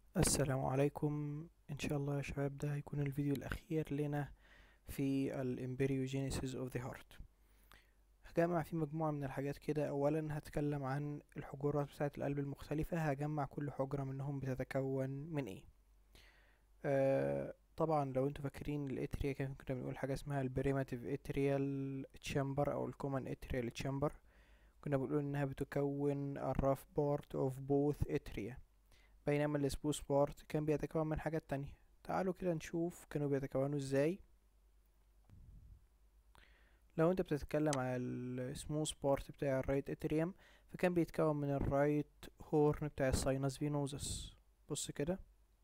السلام عليكم ان شاء الله يا شباب ده هيكون الفيديو الاخير لنا في الامبريوجينيسيس اوف ذا هارت هجمع فيه مجموعة من الحاجات كده اولا هتكلم عن الحجرات بتاعة القلب المختلفة هجمع كل حجرة منهم بتتكون من ايه آه طبعا لو انتوا فاكرين الاتريا كان كنا بنقول حاجة اسمها البريماتيف اتريال تشامبر او الكومن اتريال تشامبر كنا بنقول انها بتكون الراف بارت اوف بوث اتريا بينما السبوس بارت كان بيتكون من حاجات تانية تعالوا كده نشوف كانوا بيتكونوا ازاي لو انت بتتكلم على السموث بارت بتاع الرايت اتريوم فكان بيتكون من الرايت هورن بتاع الساينس فينوزس بص كده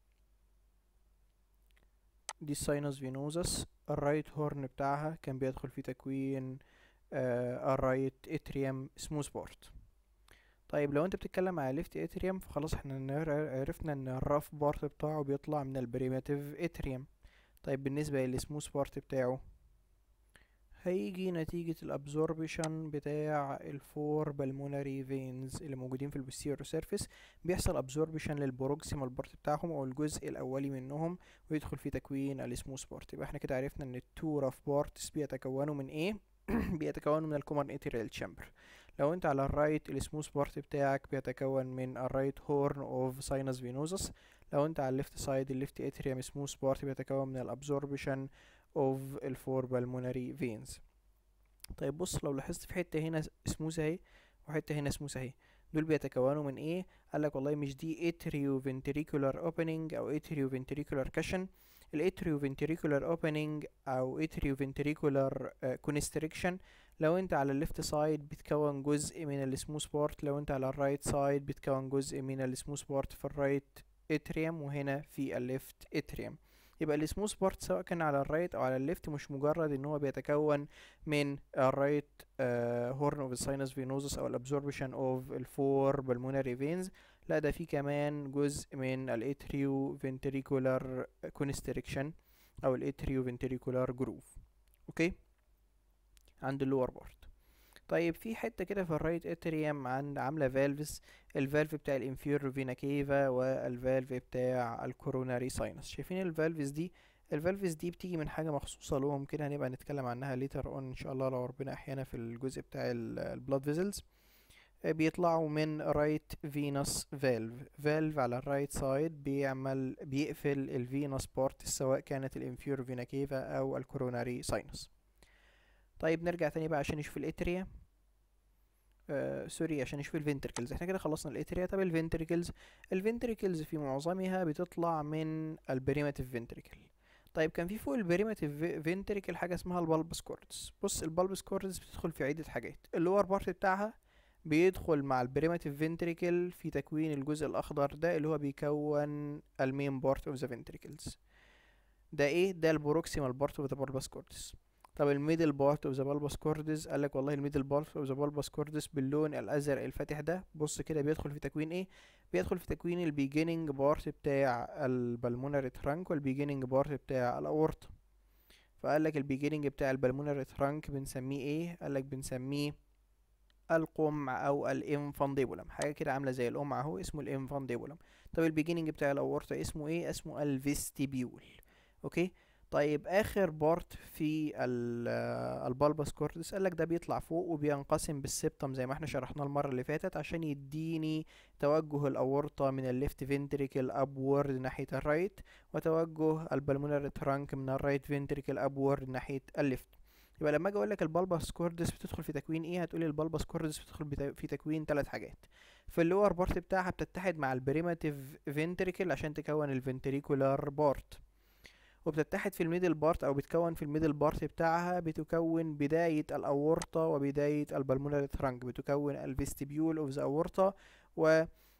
دي الساينس فينوزس الرايت هورن بتاعها كان بيدخل في تكوين آه الرايت اتريوم سموث بارت طيب لو انت بتتكلم على ليفت اتريوم فخلاص احنا عرفنا ان الراف بارت بتاعه بيطلع من البريماتيف اتريوم طيب بالنسبة للسموث بارت بتاعه هيجي نتيجة الابزوربشن بتاع الفور بالمونري فينز اللي موجودين في البوستيريور سيرفيس بيحصل ابزوربشن للبروكسيمال بارت بتاعهم او الجزء الاولي منهم ويدخل في تكوين السموث بارت يبقى احنا كده عرفنا ان التو راف بارتس بيتكونوا من ايه بيتكونوا من الكومن اتريال تشامبر لو انت على الرايت السموث بارت بتاعك بيتكون من الرايت هورن اوف ساينس فينوزس لو انت على الليفت سايد الليفت اتريوم سموث بارت بيتكون من الابزوربشن اوف الفور بالمونري فينز طيب بص لو لاحظت في حته هنا سموث اهي وحته هنا سموث اهي دول بيتكونوا من ايه قالك والله مش دي اتريو فنتريكولار اوبننج او اتريو فنتريكولار كاشن الاتريو فنتريكولار اوبننج او اتريو فنتريكولار كونستريكشن لو انت على الليفت سايد بتكون جزء من السموث بارت لو انت على الرايت سايد بتكون جزء من السموث بارت في الرايت اتريوم وهنا في الليفت اتريوم يبقى السموث بارت سواء كان على الرايت او على الليفت مش مجرد ان هو بيتكون من الرايت هورن اوف الساينس فينوزس او الابزوربشن اوف الفور بالمونري فينز لا ده في كمان جزء من الاتريو فنتريكولار كونستريكشن او الاتريو فنتريكولار جروف اوكي عند اللور بارت طيب في حته كده في الرايت اتريوم عند عامله فالفز الفالف بتاع الانفيرور فينا كيفا والفالف بتاع الكوروناري ساينس شايفين الفالفز دي الفالفز دي بتيجي من حاجه مخصوصه لهم كده هنبقى نتكلم عنها ليتر اون ان شاء الله لو ربنا احيانا في الجزء بتاع البلاد فيزلز بيطلعوا من رايت فينوس فالف فالف على الرايت سايد بيعمل بيقفل الفينوس بارت سواء كانت الانفيرور فينا كيفا او الكوروناري ساينس طيب نرجع تاني بقى عشان نشوف الاتريا آه سوري عشان نشوف الفنتركلز احنا كده خلصنا الاتريا طب الفنتركلز الفنتركلز في معظمها بتطلع من البريماتيف فنتركل طيب كان في فوق البريماتيف فنتركل حاجه اسمها البالبس كوردس بص البالبس كوردس بتدخل في عده حاجات اللور بارت بتاعها بيدخل مع البريماتيف فنتركل في تكوين الجزء الاخضر ده اللي هو بيكون المين بارت اوف ذا فنتركلز ده ايه ده البروكسيمال بارت اوف ذا بالبس كوردس طب الميدل بارت اوف ذا بالبس كوردس قال لك والله الميدل بارت اوف ذا بالبس كوردس باللون الازرق الفاتح ده بص كده بيدخل في تكوين ايه بيدخل في تكوين البيجيننج بارت بتاع البلمونري ترانك والبيجيننج بارت بتاع الاورطه فقال لك البيجيننج بتاع البلمونري ترانك بنسميه ايه قال لك بنسميه القمع او الانفانديبولم حاجه كده عامله زي القمع اهو اسمه الانفانديبولم طب البيجيننج بتاع الاورطه اسمه ايه اسمه الفيستيبيول اوكي طيب اخر بارت في البالبس كوردس قالك ده بيطلع فوق وبينقسم بالسبتم زي ما احنا شرحنا المره اللي فاتت عشان يديني توجه الاورطه من الليفت فنتريكل ابورد ناحيه الرايت وتوجه البلمونري ترانك من الرايت فنتريكل ابورد ناحيه الليفت يبقى لما اجي اقول لك البالبس كوردس بتدخل في تكوين ايه هتقولي البالبس كوردس بتدخل في تكوين ثلاث حاجات في اللور بارت بتاعها بتتحد مع البريماتيف فنتريكل عشان تكون الفنتريكولار بارت وبتتحد في الميدل بارت او بتكون في الميدل بارت بتاعها بتكون بداية الاورطة وبداية البلمونري ترانك بتكون الفيستيبيول اوف ذا اورطة و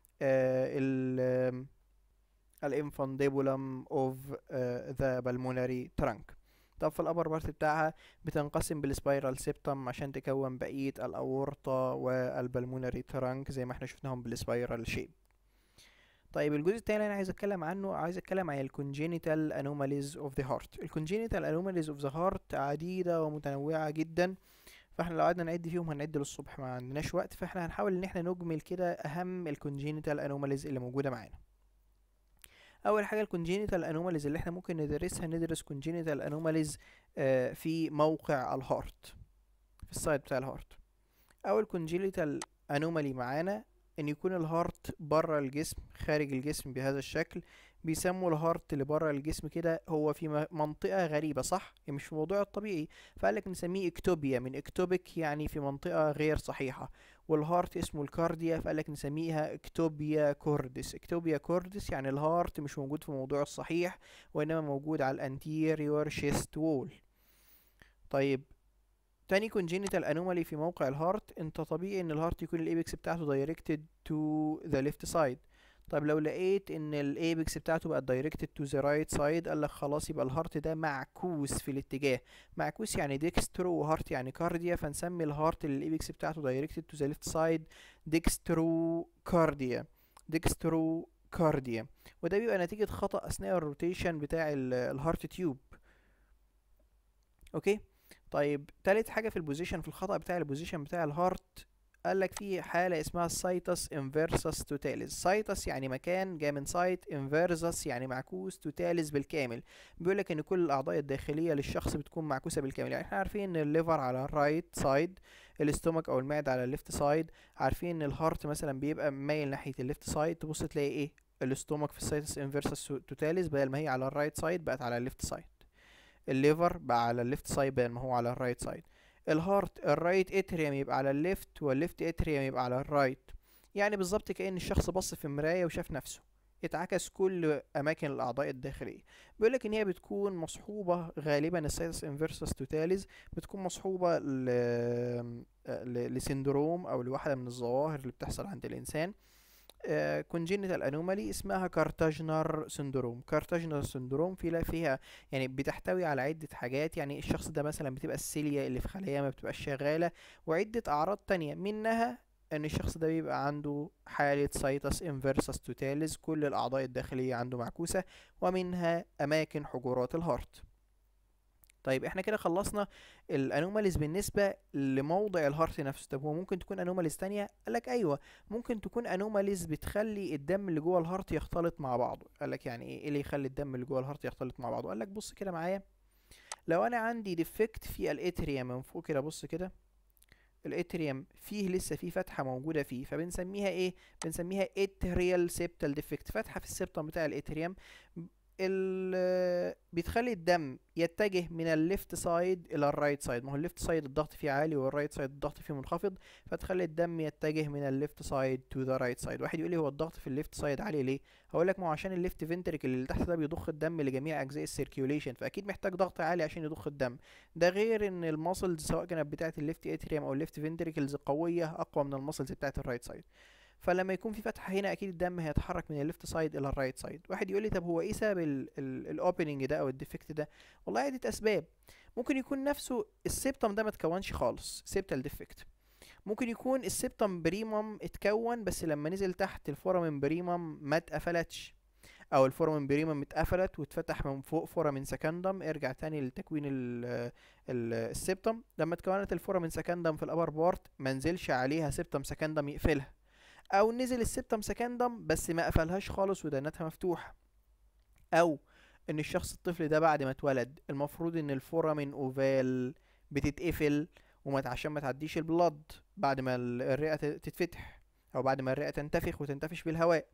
ال الانفانديبولم اوف ذا بالمونري ترانك طب في الابر بارت بتاعها بتنقسم بالسبايرال سيبتم عشان تكون بقية الاورطة والبلمونري ترانك زي ما احنا شفناهم بالسبايرال شيب طيب الجزء التاني اللي انا عايز اتكلم عنه عايز اتكلم عن الكونجينيتال انوماليز اوف ذا هارت الكونجينيتال انوماليز اوف ذا هارت عديده ومتنوعه جدا فاحنا لو قعدنا نعد فيهم هنعد للصبح ما عندناش وقت فاحنا هنحاول ان احنا نجمل كده اهم الكونجينيتال انوماليز اللي موجوده معانا اول حاجه الكونجينيتال انوماليز اللي احنا ممكن ندرسها ندرس كونجينيتال انوماليز في موقع الهارت في السايد بتاع الهارت اول كونجينيتال انومالي معانا ان يكون الهارت بره الجسم خارج الجسم بهذا الشكل بيسموا الهارت اللي بره الجسم كده هو في م- منطقة غريبة صح يعني مش في الموضوع الطبيعي فقالك نسميه اكتوبيا من اكتوبيك يعني في منطقة غير صحيحة والهارت اسمه الكارديا فقالك نسميها اكتوبيا كوردس اكتوبيا كوردس يعني الهارت مش موجود في الموضوع الصحيح وانما موجود على الانتيريور شيست وول طيب تاني congenital anomaly في موقع الهارت انت طبيعي ان الهارت يكون الايبكس بتاعته directed to the left side طب لو لقيت ان الايبكس بتاعته بقت directed to the right side قالك خلاص يبقى الهارت ده معكوس في الاتجاه معكوس يعني ديكسترو وهارت يعني كارديا فنسمي الهارت اللي الايبكس بتاعته directed to the left side ديكسترو كارديا ديكسترو كارديا وده بيبقى نتيجة خطأ أثناء الروتيشن بتاع ال- الهارت تيوب اوكي طيب تالت حاجة في البوزيشن في الخطأ بتاع البوزيشن بتاع الهارت قال لك في حالة اسمها سايتس انفيرسس توتاليس سايتس يعني مكان جاي من سايت انفيرسس يعني معكوس توتاليس بالكامل بيقول لك ان كل الاعضاء الداخلية للشخص بتكون معكوسة بالكامل يعني احنا عارفين ان الليفر على الرايت سايد الاستومك او المعدة على الليفت سايد عارفين ان الهارت مثلا بيبقى مايل ناحية الليفت سايد تبص تلاقي ايه الاستومك في السايتس انفيرسس توتاليس بدل ما هي على الرايت سايد بقت على الليفت سايد الليفر بقى على الليفت سايد بدل ما هو على الرايت سايد الهارت الرايت اتريوم يبقى على الليفت والليفت اتريوم يبقى على الرايت يعني بالظبط كأن الشخص بص في مراية وشاف نفسه اتعكس كل اماكن الاعضاء الداخليه بيقول لك ان هي بتكون مصحوبه غالبا السايتس انفيرسس توتاليز بتكون مصحوبه ل... ل... لسندروم او لواحده من الظواهر اللي بتحصل عند الانسان كونجينيتال انومالي اسمها كارتاجنر سندروم كارتاجنر سندروم في فيها يعني بتحتوي على عدة حاجات يعني الشخص ده مثلا بتبقى السيليا اللي في خلاياه ما بتبقاش شغالة وعدة أعراض تانية منها ان الشخص ده بيبقى عنده حالة سايتس انفيرسس توتاليز كل الأعضاء الداخلية عنده معكوسة ومنها أماكن حجرات الهارت طيب احنا كده خلصنا الانوماليز بالنسبه لموضع الهارت نفسه طب هو ممكن تكون انوماليز تانية قالك ايوه ممكن تكون انوماليز بتخلي الدم اللي جوه الهارت يختلط مع بعضه قالك يعني ايه إيه اللي يخلي الدم اللي جوه الهارت يختلط مع بعضه قالك بص كده معايا لو انا عندي ديفكت في الاتريوم من فوق كده بص كده الاتريوم فيه لسه فيه فتحه موجوده فيه فبنسميها ايه بنسميها اتريال سيبتال ديفكت فتحه في السبتم بتاع الاتريوم ال بتخلي الدم يتجه من الليفت سايد الى الرايت سايد ما هو الليفت سايد الضغط فيه عالي والرايت سايد الضغط فيه منخفض فتخلي الدم يتجه من الليفت سايد تو ذا رايت سايد واحد يقول لي هو الضغط في الليفت سايد عالي ليه هقول لك ما هو عشان الليفت فنتريكل اللي تحت ده بيضخ الدم لجميع اجزاء السيركيوليشن فاكيد محتاج ضغط عالي عشان يضخ الدم ده غير ان الماسلز سواء كانت بتاعه الليفت اتريوم او الليفت فنتريكلز قويه اقوى من الماسلز بتاعه الرايت سايد فلما يكون في فتحه هنا اكيد الدم هيتحرك من الليفت سايد الى الرايت سايد واحد يقول لي طب هو ايه سبب الاوبننج ده او الديفكت ده والله عده اسباب ممكن يكون نفسه السيبتم ده ما اتكونش خالص سيبتال ديفكت ممكن يكون السيبتم بريمم اتكون بس لما نزل تحت الفورامين بريمم ما اتقفلتش او الفورامين بريمم اتقفلت واتفتح من فوق فورامين سكندم ارجع تاني لتكوين السيبتم لما اتكونت الفورامين سكندم في الابر بارت ما نزلش عليها سيبتم سكندم يقفلها او نزل السبتم سكندم بس ما قفلهاش خالص ودانتها مفتوحه او ان الشخص الطفل ده بعد ما اتولد المفروض ان الفورامين اوفال بتتقفل وما عشان ما تعديش البلد بعد ما الرئه تتفتح او بعد ما الرئه تنتفخ وتنتفش بالهواء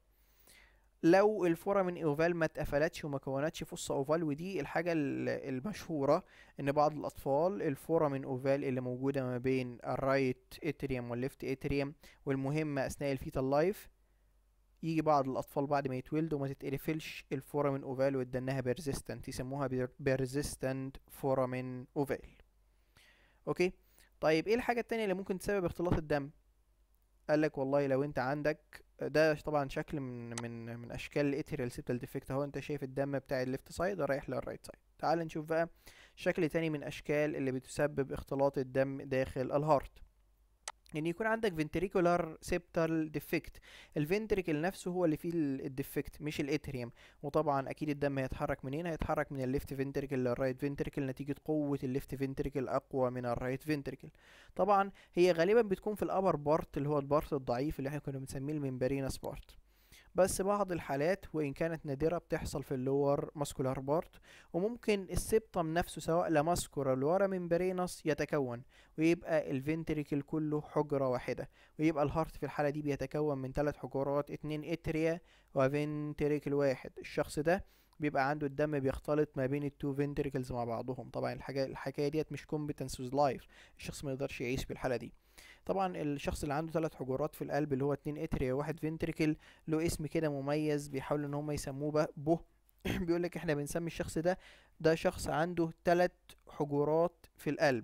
لو الفورامين اوفال ما اتقفلتش وما كونتش فصة اوفال ودي الحاجة المشهورة ان بعض الاطفال الفورامين اوفال اللي موجودة ما بين الرايت اتريوم والليفت اتريوم والمهمة اثناء الفيتال لايف يجي بعض الاطفال بعد ما يتولدوا ما تتقفلش الفورامين اوفال ويدنها بيرزيستنت يسموها بيرزيستنت فورامين اوفال اوكي طيب ايه الحاجة التانية اللي ممكن تسبب اختلاط الدم قالك والله لو انت عندك ده طبعا شكل من من من اشكال الاتريال سيبتال ديفكت اهو انت شايف الدم بتاع الليفت سايد رايح للرايت سايد تعال نشوف بقى شكل تاني من اشكال اللي بتسبب اختلاط الدم داخل الهارت ان يكون عندك ventricular septal defect الفنتريكل نفسه هو اللي فيه الديفكت مش الاتريوم وطبعا اكيد الدم هيتحرك منين هيتحرك من الليفت فنتريكل للرايت فنتريكل نتيجه قوه الليفت فنتريكل اقوى من الرايت فنتريكل طبعا هي غالبا بتكون في الابر بارت اللي هو البارت الضعيف اللي احنا كنا بنسميه الممبرينس بارت بس بعض الحالات وإن كانت نادرة بتحصل في اللور ماسكولار بارت وممكن السبتم نفسه سواء لا ماسكولار ولا ورا ممبرينس يتكون ويبقى الفنتريكل كله حجرة واحدة ويبقى الهارت في الحالة دي بيتكون من ثلاث حجرات اتنين اتريا وفنتريكل واحد الشخص ده بيبقى عنده الدم بيختلط ما بين التو فنتريكلز مع بعضهم طبعا الحاجة الحكاية ديت مش كومبتنس ويز لايف الشخص ما يقدرش يعيش في الحالة دي طبعا الشخص اللي عنده ثلاث حجرات في القلب اللي هو اتنين اتريا وواحد فنتريكل له اسم كده مميز بيحاولوا ان هم يسموه بقى به بيقول لك احنا بنسمي الشخص ده ده شخص عنده ثلاث حجرات في القلب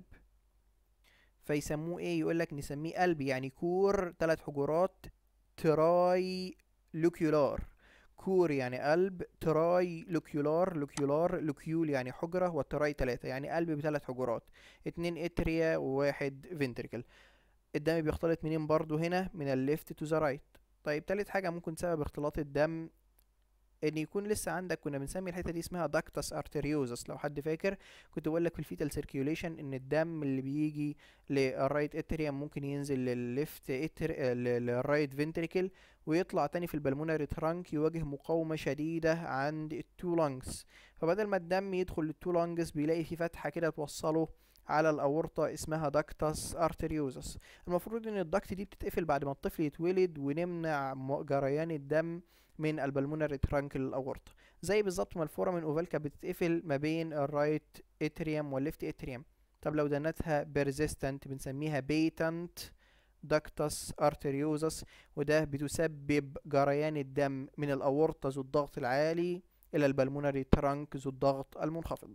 فيسموه ايه يقول لك نسميه قلب يعني كور ثلاث حجرات تراي لوكيولار كور يعني قلب تراي لوكيولار لوكيولار لوكيول يعني حجرة والتراي تلاتة يعني قلب بثلاث حجرات اتنين اتريا وواحد فنتريكل الدم بيختلط منين برضو هنا من الليفت تو ذا رايت طيب تالت حاجة ممكن سبب اختلاط الدم ان يكون لسه عندك كنا بنسمي الحته دي اسمها داكتس ارتريوزس لو حد فاكر كنت بقول لك في الفيتال سيركيوليشن ان الدم اللي بيجي للرايت اتريوم ممكن ينزل للليفت اتر للرايت فنتريكل ويطلع تاني في البلمونري ترانك يواجه مقاومه شديده عند التو لانجز فبدل ما الدم يدخل للتو لانجز بيلاقي في فتحه كده توصله على الاورطه اسمها داكتس ارتريوزس المفروض ان الدكت دي بتتقفل بعد ما الطفل يتولد ونمنع جريان الدم من البلمونري ترانك للاورطه زي بالظبط ما الفورامين اوفالكا بتتقفل ما بين الرايت اتريوم والليفت اتريوم طب لو دنتها بيرزيستنت بنسميها بيتنت داكتس ارتريوزس وده بتسبب جريان الدم من الاورطه ذو الضغط العالي الى البلمونري ترانك ذو الضغط المنخفض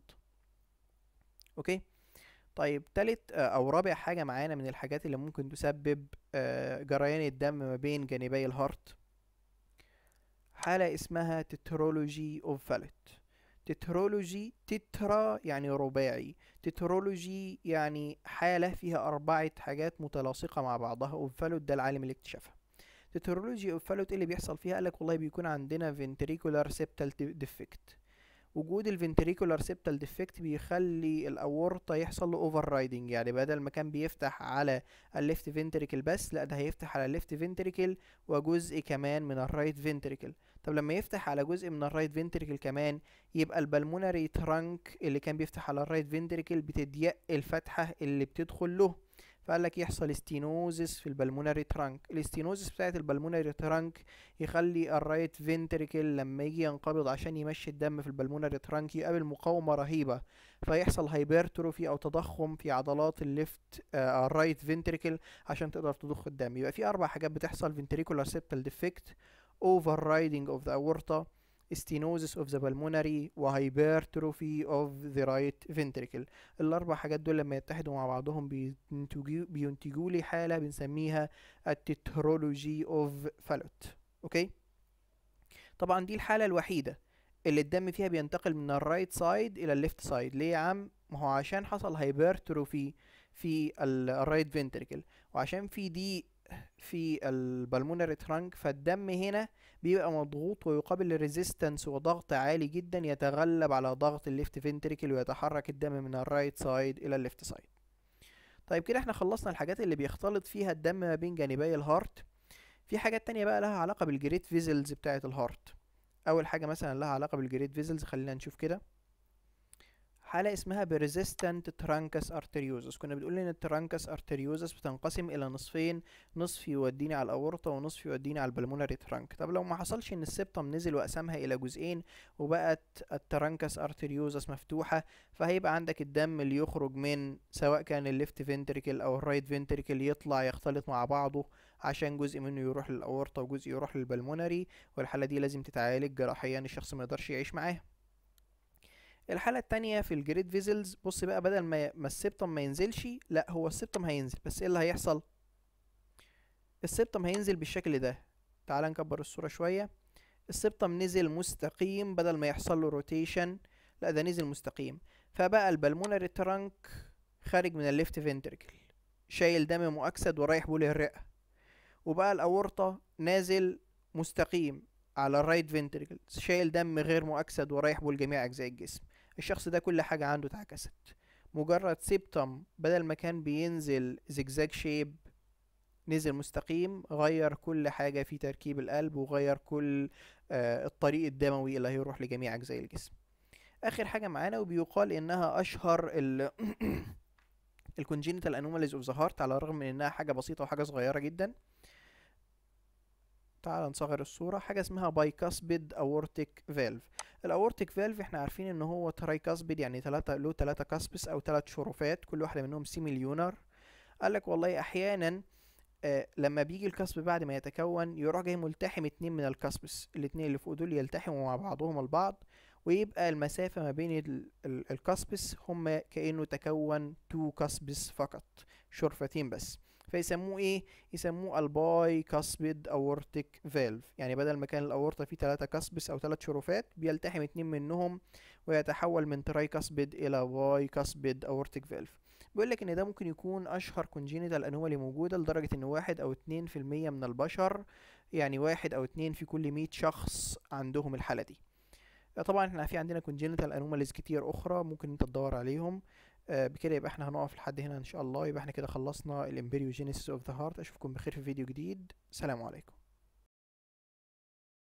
اوكي طيب تالت او رابع حاجه معانا من الحاجات اللي ممكن تسبب جريان الدم ما بين جانبي الهارت حالة اسمها تترولوجي اوف فالت تترولوجي تترا يعني رباعي تترولوجي يعني حالة فيها أربعة حاجات متلاصقة مع بعضها اوف فالوت ده العالم اللي اكتشفها تترولوجي اوف فالوت ايه اللي بيحصل فيها قالك والله بيكون عندنا ventricular septal defect وجود الفنتريكولار سيبتال ديفكت بيخلي الاورطه يحصل له اوفر رايدنج يعني بدل ما كان بيفتح على الليفت فنتريكل بس لا ده هيفتح على الليفت فنتريكل وجزء كمان من الرايت فنتريكل طب لما يفتح على جزء من الرايت فنتريكل كمان يبقى البلمونري ترانك اللي كان بيفتح على الرايت فنتريكل بتضيق الفتحه اللي بتدخل له فقال لك يحصل ستينوزس في البلمونري ترانك الاستينوزس بتاعت البلمونري ترانك يخلي الرايت فنتريكل لما يجي ينقبض عشان يمشي الدم في البلمونري ترانك يقابل مقاومة رهيبة فيحصل هايبرتروفي او تضخم في عضلات الليفت آه الرايت فنتريكل عشان تقدر تضخ الدم يبقى في اربع حاجات بتحصل ventricular septal defect overriding of the aorta stenosis of the pulmonary وhypertrophy of the right ventricle الاربع حاجات دول لما يتحدوا مع بعضهم بينتجوا بينتجوا لي حاله بنسميها التترولوجي اوف فالوت اوكي طبعا دي الحاله الوحيده اللي الدم فيها بينتقل من الرايت سايد الى الليفت سايد ليه يا عم ما هو عشان حصل هايبرتروفي في الرايت فنتريكل وعشان في دي في البلمونري ترانك فالدم هنا بيبقى مضغوط ويقابل ريزيستنس وضغط عالي جدا يتغلب على ضغط الليفت فنتريكل ويتحرك الدم من الرايت سايد الى الليفت سايد طيب كده احنا خلصنا الحاجات اللي بيختلط فيها الدم ما بين جانبي الهارت في حاجات تانية بقى لها علاقة بالجريت فيزلز بتاعة الهارت اول حاجة مثلا لها علاقة بالجريت فيزلز خلينا نشوف كده حالة اسمها persistent truncus arteriosus كنا بنقول ان الترانكس arteriosus بتنقسم الى نصفين نصف يوديني على الاورطة ونصف يوديني على البلمونري ترانك طب لو ما حصلش ان السبتم نزل وقسمها الى جزئين وبقت الترانكس arteriosus مفتوحة فهيبقى عندك الدم اللي يخرج من سواء كان الليفت فنتريكل او الرايت فنتريكل يطلع يختلط مع بعضه عشان جزء منه يروح للاورطة وجزء يروح للبلمونري والحالة دي لازم تتعالج جراحيا الشخص ما يقدرش يعيش معاها الحالة التانية في الجريد فيزلز بص بقى بدل ما ما السبتم ما ينزلش لا هو السبتم هينزل بس ايه اللي هيحصل السبتم هينزل بالشكل ده تعال نكبر الصورة شوية السبتم نزل مستقيم بدل ما يحصل له روتيشن لا ده نزل مستقيم فبقى البلمونري ترانك خارج من الليفت فنتركل شايل دم مؤكسد ورايح بوله الرئة وبقى الأورطة نازل مستقيم على الرايت فنتركل شايل دم غير مؤكسد ورايح بول جميع أجزاء الجسم الشخص ده كل حاجة عنده اتعكست مجرد سيبتم بدل ما كان بينزل زجزاج شيب نزل مستقيم غير كل حاجة في تركيب القلب وغير كل آه، الطريق الدموي اللي هيروح لجميع أجزاء الجسم آخر حاجة معانا وبيقال إنها أشهر ال الكونجينيتال انوماليز اوف ذا هارت على الرغم من انها حاجه بسيطه وحاجه صغيره جدا تعال نصغر الصوره حاجه اسمها بايكاسبيد اورتيك فالف الاورتيك فالف احنا عارفين ان هو ترايكاسبيد يعني ثلاثة له ثلاثة كاسبس او ثلاث شرفات كل واحده منهم سيميليونر قال لك والله احيانا آه لما بيجي الكسب بعد ما يتكون يروح جاي ملتحم اتنين من الكاسبس الاتنين اللي فوق دول يلتحموا مع بعضهم البعض ويبقى المسافة ما بين ال- ال- الكاسبس هما كأنه تكون تو كاسبس فقط شرفتين بس فيسموه ايه يسموه الباي كاسبيد اورتيك فالف يعني بدل ما كان الاورطة فيه ثلاثة كاسبس او ثلاث شرفات بيلتحم اتنين منهم ويتحول من تراي كاسبيد الى باي كاسبيد اورتيك فالف بيقول لك ان ده ممكن يكون اشهر كونجينيتال انومالي موجوده لدرجه ان واحد او اتنين في المية من البشر يعني واحد او اتنين في كل مية شخص عندهم الحاله دي طبعا احنا في عندنا congenital anomalies كتير اخرى ممكن انت تدور عليهم آه، بكده يبقى احنا هنقف لحد هنا ان شاء الله يبقى احنا كده خلصنا الامبريوجينيسيس اوف ذا هارت اشوفكم بخير في فيديو جديد سلام عليكم